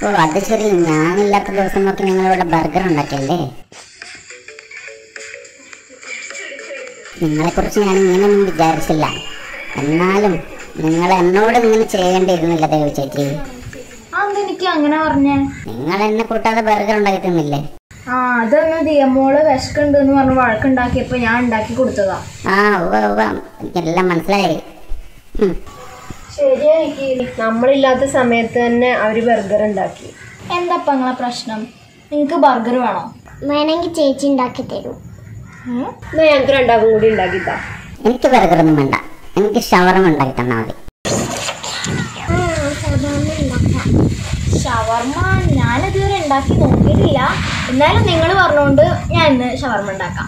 ഓ അത് ശരി ഞാനില്ലാത്ത ദിവസം നോക്കി നിങ്ങളിവിടെ ബർഗർ ഉണ്ടാക്കിയല്ലേ നിങ്ങളെക്കുറിച്ച് ഞാൻ ഇങ്ങനെയൊന്നും വിചാരിച്ചില്ല എന്നാലും നിങ്ങൾ എന്നോട് ഇങ്ങനെ ചെയ്യേണ്ടിയിരുന്നില്ല ദേവി ചേച്ചി അതെനിക്ക് അങ്ങനെ പറഞ്ഞേ നിങ്ങൾ എന്നെ കൂട്ടാതെ ബർഗർ ഉണ്ടാക്കി തന്നില്ലേ ആ അതൊന്ന് ദിയമോള് വിശക്കുണ്ട് എന്ന് പറഞ്ഞ് വഴക്കുണ്ടാക്കിയപ്പോ ഞാൻ ഉണ്ടാക്കി കൊടുത്തതാ ആ ഉവ്വ ഉവ്വ എനിക്കെല്ലാം മനസ്സിലായി ഉം. ശരിയായിരിക്കും നമ്മളില്ലാത്ത സമയത്ത് തന്നെ അവര് ബർഗർ ഉണ്ടാക്കി എന്താ നിങ്ങളെ പ്രശ്നം നിങ്ങൾക്ക് ബർഗർ വേണോ വേണമെങ്കിൽ ചേച്ചി ഉണ്ടാക്കി തരൂ എന്നാ ഞങ്ങൾക്ക് രണ്ടാക്കും കൂടി ഉണ്ടാക്കിത്താ എനിക്ക് ബർഗർ ഒന്നും വേണ്ട എനിക്ക് ഷവർമ ഉണ്ടാക്കി തന്നാൽ മതി ഷവർമ ഞാനിതുവരെ ഉണ്ടാക്കി നോക്കിയിട്ടില്ല എന്നാലും നിങ്ങൾ പറഞ്ഞുകൊണ്ട് ഞാൻ ഇന്ന് ഷവർമ ഉണ്ടാക്കാം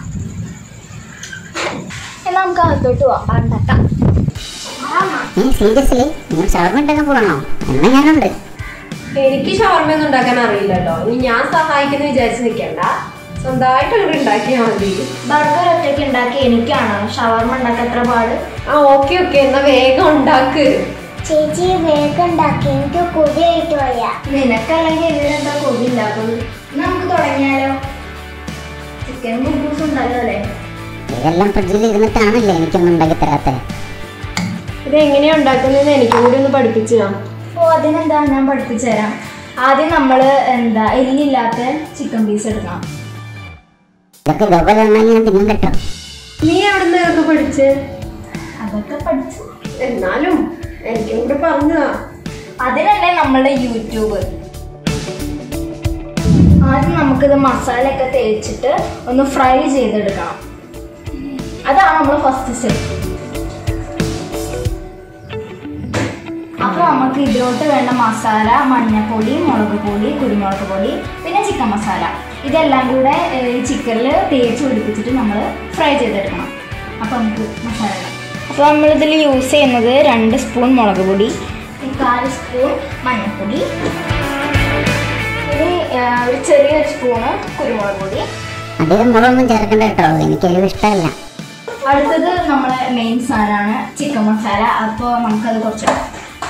എന്നാ നമുക്ക് അകത്തോട്ട് പോവാം ഉണ്ടാക്കാം നീ സീരിയസ്ലി നിങ്ങൾ ഷവർമ ഉണ്ടാക്കാൻ പോകണോ എന്നാ ഞാനുണ്ട് എനിക്ക് ഷവർമ്മയൊന്നും ഉണ്ടാക്കാൻ അറിയില്ല കേട്ടോ ഇനി ഞാൻ സഹായിക്കുന്ന വിചാരിച്ച് നിൽക്കണ്ട സ്വന്തമായിട്ട് അങ്ങോട്ട് ഉണ്ടാക്കിയാൽ മതി ബർഗർ ഒറ്റയ്ക്ക് ഉണ്ടാക്കി എനിക്കാണ് ഷവർമ ഉണ്ടാക്കാൻ എത്ര പാട് ആ ഓക്കെ ഓക്കെ എന്നാ വേഗം ഉണ്ടാക്ക് ചേച്ചി വേഗം ഉണ്ടാക്കി എനിക്ക് കൊതിയായിട്ട് വയ്യ നിനക്കല്ലെങ്കിൽ ഇതിനെന്താ കൊതി ഉണ്ടാക്കുന്നത് എന്നാ നമുക്ക് തുടങ്ങിയാലോ ചിക്കൻ കുബൂസ് ഉണ്ടല്ലോ അല്ലേ ഇതെല്ലാം ഫ്രിഡ്ജിൽ ഇരുന്നിട്ടാണല്ലേ എനിക്കൊന്നും ഉണ്ടാക്കി തരാത്തത് ഇത് എങ്ങനെയാ ഉണ്ടാക്കുന്നതെന്ന് എനിക്കും കൂടി ഒന്ന് പഠിപ്പിച്ചു തരാം ഓ അതിനെന്താ ഞാൻ പഠിപ്പിച്ചു തരാം ആദ്യം നമ്മൾ എന്താ എല്ലില്ലാത്ത ചിക്കൻ പീസ് എടുക്കണം ഇതൊക്കെ ഇതേപോലെ തന്നാൽ ഞാൻ തിന്നും കേട്ടോ നീ എവിടെ നിന്ന് ഇതൊക്കെ പഠിച്ച് അതൊക്കെ പഠിച്ചു എന്നാലും എനിക്കും കൂടി പറഞ്ഞതാ അതിനല്ലേ നമ്മളുടെ യൂട്യൂബ് ആദ്യം നമുക്കിത് മസാലയൊക്കെ തേച്ചിട്ട് ഒന്ന് ഫ്രൈ ചെയ്തെടുക്കണം അതാണ് നമ്മൾ ഫസ്റ്റ് സ്റ്റെപ്പ് അപ്പോൾ നമുക്ക് ഇതിലോട്ട് വേണ്ട മസാല മഞ്ഞപ്പൊടി മുളക് പൊടി കുരുമുളക് പൊടി പിന്നെ ചിക്കൻ മസാല ഇതെല്ലാം കൂടെ ഏഹ്, ഈ ചിക്കനിൽ തേച്ച് പിടിപ്പിച്ചിട്ട് നമ്മൾ ഫ്രൈ ചെയ്തെടുക്കണം അപ്പോൾ നമുക്ക് മസാല ഇടാം അപ്പോൾ നമ്മളിതിൽ യൂസ് ചെയ്യുന്നത് രണ്ട് സ്പൂൺ മുളക് പൊടി ഒരു കാല് സ്പൂൺ മഞ്ഞൾപ്പൊടി ഇനി ഏഹ്, ഒരു ചെറിയൊരു സ്പൂണ് കുരുമുളക് പൊടി അധികം മുളകൊന്നും ചേർക്കണ്ട കേട്ടോ എനിക്ക് എരിവ് ഇഷ്ടമല്ല അടുത്തത് നമ്മളെ മെയിൻ സാധനമാണ് ചിക്കൻ മസാല അപ്പോൾ നമുക്കത് കുറച്ചിടാം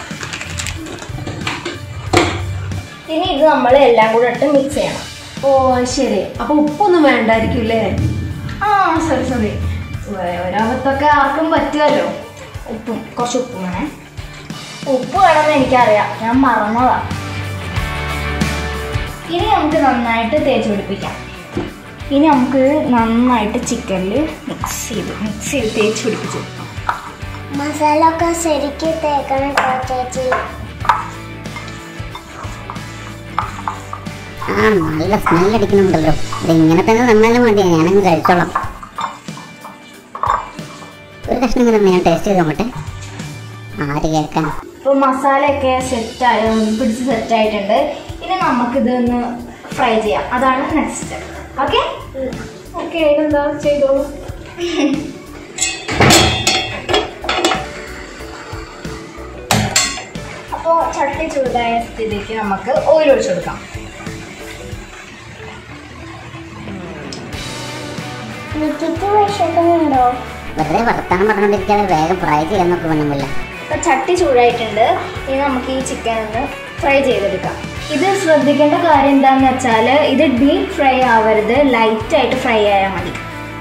ഇനി ഇത് നമ്മൾ എല്ലാം കൂടെ ഇട്ട് മിക്സ് ചെയ്യണം ഓ അത് ശരി അപ്പൊ ഉപ്പൊന്നും വേണ്ടായിരിക്കും അല്ലേ ആ സോറി സോറി ഒരകത്തൊക്കെ ആർക്കും പറ്റുമല്ലോ ഉപ്പും കുറച്ച് ഉപ്പ് വേണേ ഉപ്പ് വേണമെന്ന് എനിക്കറിയാം ഞാൻ മറന്നതാ ഇനി നമുക്ക് നന്നായിട്ട് തേച്ച് പിടിപ്പിക്കാം ഇനി നമുക്ക് നന്നായിട്ട് ചിക്കനിൽ മിക്സ് ചെയ്ത് മിക്സ് ചെയ്ത് തേച്ച് പിടിപ്പിച്ചു മസാല ഒക്കെ ശരിക്കും തേക്കണം കേട്ടോ ചേച്ചി ആ നല്ല സ്മെൽ അടിക്കുന്നുണ്ടല്ലോ ഇത് ഇങ്ങനെ തന്നെ തന്നാലും മതി ഞാനങ്ങ് കഴിച്ചോളാം ഒരു കഷ്ണം കൂടെ ഞാൻ ടേസ്റ്റ് ചെയ്ത് നോക്കട്ടെ ആര് കേൾക്കാൻ ഇപ്പോൾ മസാലയൊക്കെ സെറ്റായി പിടിച്ച് സെറ്റായിട്ടുണ്ട് ഇനി നമുക്കിത് ഒന്ന് ഫ്രൈ ചെയ്യാം അതാണ് നെക്സ്റ്റ് സ്റ്റെപ്പ് ഓക്കെ ഓക്കെ അതിനെന്താ ചെയ്തോളൂ അപ്പോൾ ചട്ടി ചൂടായ സ്ഥിതിക്ക് നമുക്ക് ഓയിൽ ഒഴിച്ചു കൊടുക്കാം നിക്കിക്ക് വിശക്കുന്നുണ്ടോ വെറുതെ വർത്താനം പറഞ്ഞുകൊണ്ടിരിക്കാതെ വേഗം ഫ്രൈ ചെയ്യാൻ നോക്ക് വേണമെന്നില്ല അപ്പോൾ ചട്ടി ചൂടായിട്ടുണ്ട് ഇനി നമുക്ക് ഈ ചിക്കൻ ഒന്ന് ഫ്രൈ ചെയ്തെടുക്കാം ഇത് ശ്രദ്ധിക്കേണ്ട കാര്യം എന്താണെന്ന് വെച്ചാൽ ഇത് ഡീപ്പ് ഫ്രൈ ആവരുത് ലൈറ്റായിട്ട് ഫ്രൈ ആയാൽ മതി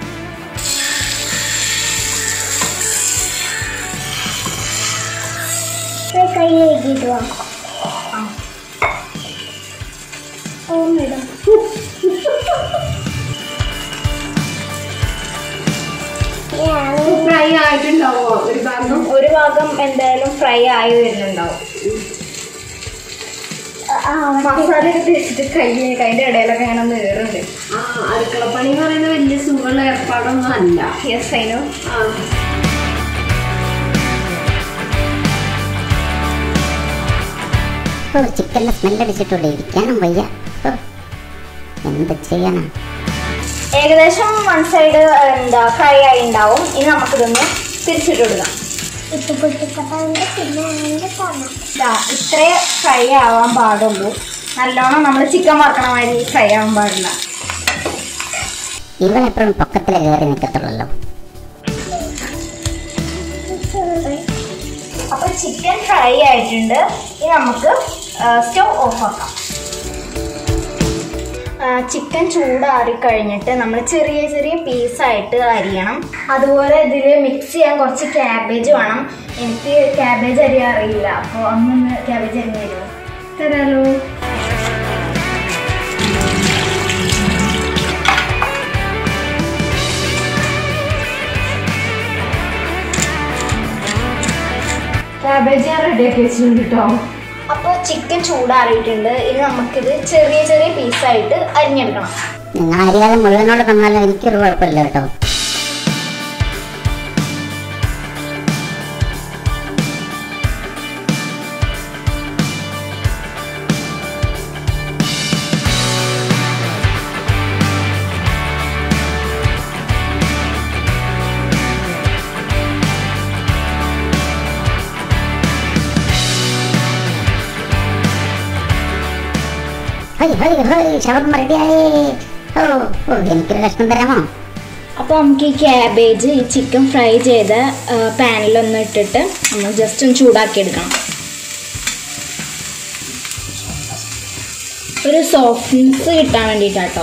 പോയി കൈ കഴുകിയിട്ട് വാ ഓർമ്മയിടും ഫ്രൈ ആയിട്ടുണ്ടാവോ ഒരു ഭാഗം ഒരു ഭാഗം എന്തായാലും ഫ്രൈ ആയി വരുന്നുണ്ടാവും മസാല ഒക്കെ തേച്ചിട്ട് കൈ കൈൻ്റെ ഇടയിലൊക്കെ ഇങ്ങനെ ഒന്ന് കയറുന്നുണ്ട് ആ അടുക്കളപ്പണി എന്ന് പറയുന്നത് വലിയ സുഖമുള്ള ഏർപ്പാടൊന്നും അല്ല യെസ് അതിനു ആ ഓ ചിക്കൻ്റെ സ്മെൽ അടിച്ചിട്ടുണ്ട് ഇരിക്കാനും വയ്യ ഓ, എന്ത് ചെയ്യാനാ ഏകദേശം വൺ സൈഡ് എന്താ ഫ്രൈ ആയി ഉണ്ടാവും ഇനി നമുക്കിതൊന്ന് തിരിച്ചിട്ട് കൊടുക്കാം ഇപ്പൊ കുട്ടിക്കപ്പുണ്ട് പിന്നെ അതിന്റെ തന്ന ഇതാ ഇത്രേ ഫ്രൈ ആവാൻ പാടുള്ളൂ നല്ലോണം നമ്മൾ ചിക്കൻ വറക്കണ മാതിരി ഫ്രൈ ആവാൻ പാടില്ല ഇവളെപ്പോഴും പൊക്കത്തിലെ കയറി നിൽക്കത്തുള്ളല്ലോ അപ്പോൾ ചിക്കൻ ഫ്രൈ ആയിട്ടുണ്ട് ഇനി നമുക്ക് സ്റ്റവ് ഓഫ് ആക്കാം ചിക്കൻ ചൂടാറി കഴിഞ്ഞിട്ട് നമ്മൾ ചെറിയ ചെറിയ പീസായിട്ട് അരിയണം അതുപോലെ ഇതിൽ മിക്സ് ചെയ്യാൻ കുറച്ച് ക്യാബേജ് വേണം എനിക്ക് ക്യാബേജ് അരിയാൻ അറിയില്ല അപ്പോൾ അമ്മ ക്യാബേജ് അരിഞ്ഞ് തരുമോ തരാലോ ക്യാബേജ് ഞാൻ റെഡിയാക്കി വെച്ചിട്ടുണ്ട് കേട്ടോ അപ്പോൾ ചിക്കൻ ചൂടാറിയിട്ടുണ്ട് ഇനി നമുക്കിത് ചെറിയ ചെറിയ പീസായിട്ട് അരിഞ്ഞെടുക്കണം നിങ്ങൾ അറിയാതെ മുഴുവനോട് തന്നാലും എനിക്കൊരു കുഴപ്പമില്ല കേട്ടോ ഹൈ ഹൈ ഹൈ ഷവർമ്മ റെഡിയായി ഓ ഓ എനിക്കൊരു കഷ്ണം തരാമോ അപ്പോൾ നമുക്ക് ഈ ക്യാബേജ് ഈ ചിക്കൻ ഫ്രൈ ചെയ്ത പാനിലൊന്ന് ഇട്ടിട്ട് നമ്മൾ ജസ്റ്റ് ഒന്ന് ചൂടാക്കി എടുക്കണം ഒരു സോഫ്റ്റ്നെസ് കിട്ടാൻ വേണ്ടിയിട്ടാട്ടോ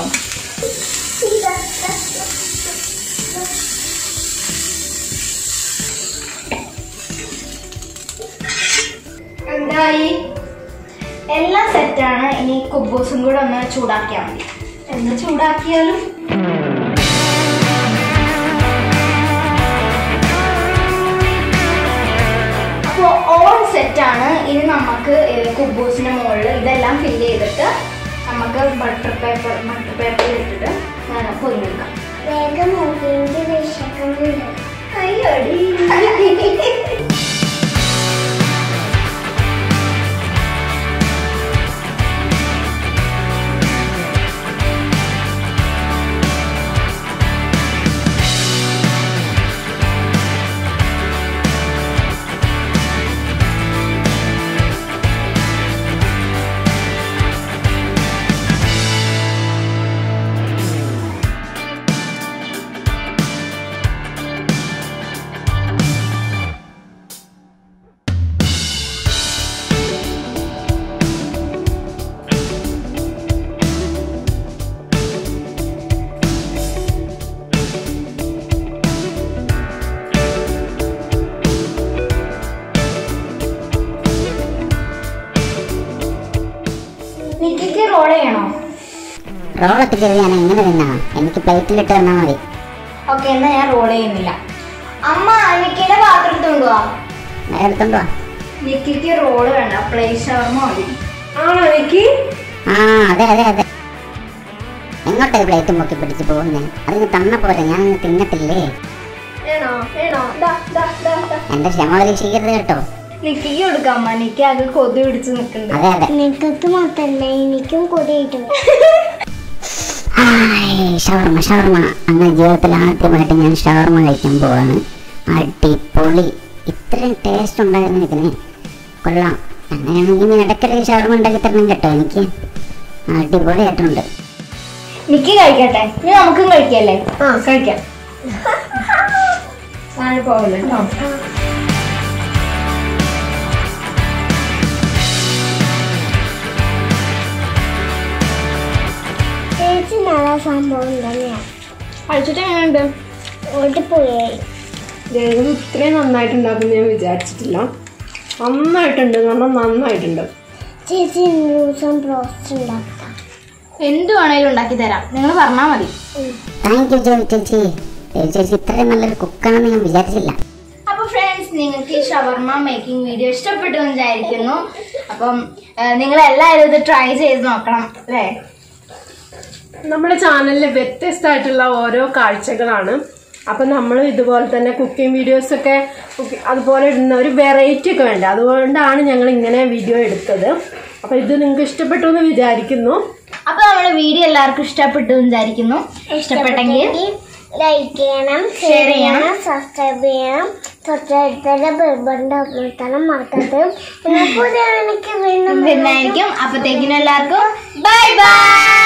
എന്തായി എല്ലാം സെറ്റാണ് ഇനി കുബൂസും കൂടെ ഒന്ന് ചൂടാക്കിയാൽ മതി എന്ന് ചൂടാക്കിയാലും അപ്പോൾ ഓൾ സെറ്റാണ് ഇനി നമുക്ക് കുബൂസിന്റെ മുകളിൽ ഇതെല്ലാം ഫില്ല് ചെയ്തിട്ട് നമുക്ക് ബട്ടർ പേപ്പർ ബട്ടർ പേപ്പർ ഇട്ടിട്ട് പൊരിഞ്ഞെടുക്കാം വേഗം നോക്കിയെങ്കിൽ വിശക്കുന്നുണ്ട് അയ്യോടി നിക്കിക്ക് റോൾ ചെയ്യണോ റോളൊക്കെ ചെയ്ത് ഞാൻ എങ്ങനെ തിന്നാ എനിക്ക് പ്ലേറ്റിലിട്ട് തന്നാൽ മതി ഓക്കെ എന്നാ ഞാൻ റോൾ ചെയ്യുന്നില്ല അമ്മ നിക്കിയുടെ പാത്രം എടുത്തോണ്ട് പോവാ നേരെ എടുത്തോണ്ട് വാ നിക്കിക്ക് റോള് വേണ്ട പ്ലേ ഷവർമ മതി ആണോ എനിക്ക് ആ അതെ അതെ അതെ എങ്ങോട്ടേ പ്ലേറ്റ് പൊക്കി പിടിച്ച് പോകുന്നേ അതിന് തന്ന പോലെ ഞാൻ അങ്ങ് തിന്നത്തില്ലേ വേണോ വേണോ ദാ ദാ ദാ ദാ എന്റെ ക്ഷമ പരീക്ഷിക്കരുത് കേട്ടോ നിക്കിക്ക് കൊടുക്കാം അമ്മ നിക്ക് ആകെ കൊതി പിടിച്ച് നിൽക്കുന്നുണ്ട് അതെ അതെ നിനക്ക് മാത്രല്ല എനിക്കും കൊതിയിട്ടു ഹായ് ഷവർമ ഷവർമ അങ്ങനെ ജീവിതത്തിൽ ആദ്യമായിട്ട് ഞാൻ ഷവർമ കഴിക്കാൻ പോവാണ് അടിപൊളി ഇത്രയും ടേസ്റ്റ് ഉണ്ടായിരുന്നു ഇതിന് കൊള്ളാം അങ്ങനെയാണെങ്കിൽ നീ ഇടയ്ക്കിടയ്ക്ക് ഷവർമ ഉണ്ടാക്കി തരണം കേട്ടോ എനിക്ക് അടിപൊളിയായിട്ടുണ്ട് നിക്ക് കഴിക്കട്ടെ ഇനി നമുക്കും കഴിക്കല്ലേ ആ കഴിക്കാം താഴെ പോകല്ലോ കേട്ടോ ചേച്ചി നല്ല സംഭവം തന്നെയാണ് കഴിച്ചിട്ട് എങ്ങനെയുണ്ട് ഓടിപ്പോയായി ഇത് ഇത്രയും നന്നായിട്ടുണ്ടാക്കും ഞാൻ വിചാരിച്ചിട്ടില്ല നന്നായിട്ടുണ്ട് നല്ല നന്നായിട്ടുണ്ട് ചേച്ചി ഇന്ന് ദിവസം ബ്രോസ്റ്റ് ഉണ്ടാക്കാം എന്ത് വേണേലും ഉണ്ടാക്കി തരാം നിങ്ങൾ പറഞ്ഞാൽ മതി താങ്ക് യു ജോലി ചേച്ചി ജോലി ചേച്ചി ഇത്രയും നല്ലൊരു കുക്കാണെന്ന് ഞാൻ വിചാരിച്ചില്ല അപ്പോൾ ഫ്രണ്ട്സ് നിങ്ങൾക്ക് ഈ ഷവർമ മേക്കിംഗ് വീഡിയോ ഇഷ്ടപ്പെട്ടു എന്ന് വിചാരിക്കുന്നു അപ്പം നിങ്ങൾ എല്ലാവരും ഇത് ട്രൈ ചെയ്ത് നോക്കണം അല്ലേ നമ്മുടെ ചാനലിൽ വ്യത്യസ്തമായിട്ടുള്ള ഓരോ കാഴ്ചകളാണ് അപ്പം നമ്മൾ ഇതുപോലെ തന്നെ കുക്കിംഗ് വീഡിയോസൊക്കെ കുക്കി- അതുപോലെ ഇടുന്ന ഒരു വെറൈറ്റി ഒക്കെ വേണ്ട അതുകൊണ്ടാണ് ഞങ്ങൾ ഇങ്ങനെ വീഡിയോ എടുത്തത് അപ്പം ഇത് നിങ്ങൾക്ക് ഇഷ്ടപ്പെട്ടു എന്ന് വിചാരിക്കുന്നു അപ്പൊ നമ്മുടെ വീഡിയോ എല്ലാവർക്കും ഇഷ്ടപ്പെട്ടു എന്ന് വിചാരിക്കുന്നു ഇഷ്ടപ്പെട്ടെങ്കിൽ ലൈക്ക് ചെയ്യണം ഷെയർ ചെയ്യണം സബ്സ്ക്രൈബ് ചെയ്യണം തൊട്ടടുത്തുള്ള ബെൽബണ്ട് അമർത്തണം മറക്കരുത് പിന്നെ പുതിയ എനിക്ക് വീണ്ടും വരുന്നതായിരിക്കും അപ്പത്തേക്കിനും എല്ലാവർക്കും ബൈ ബൈ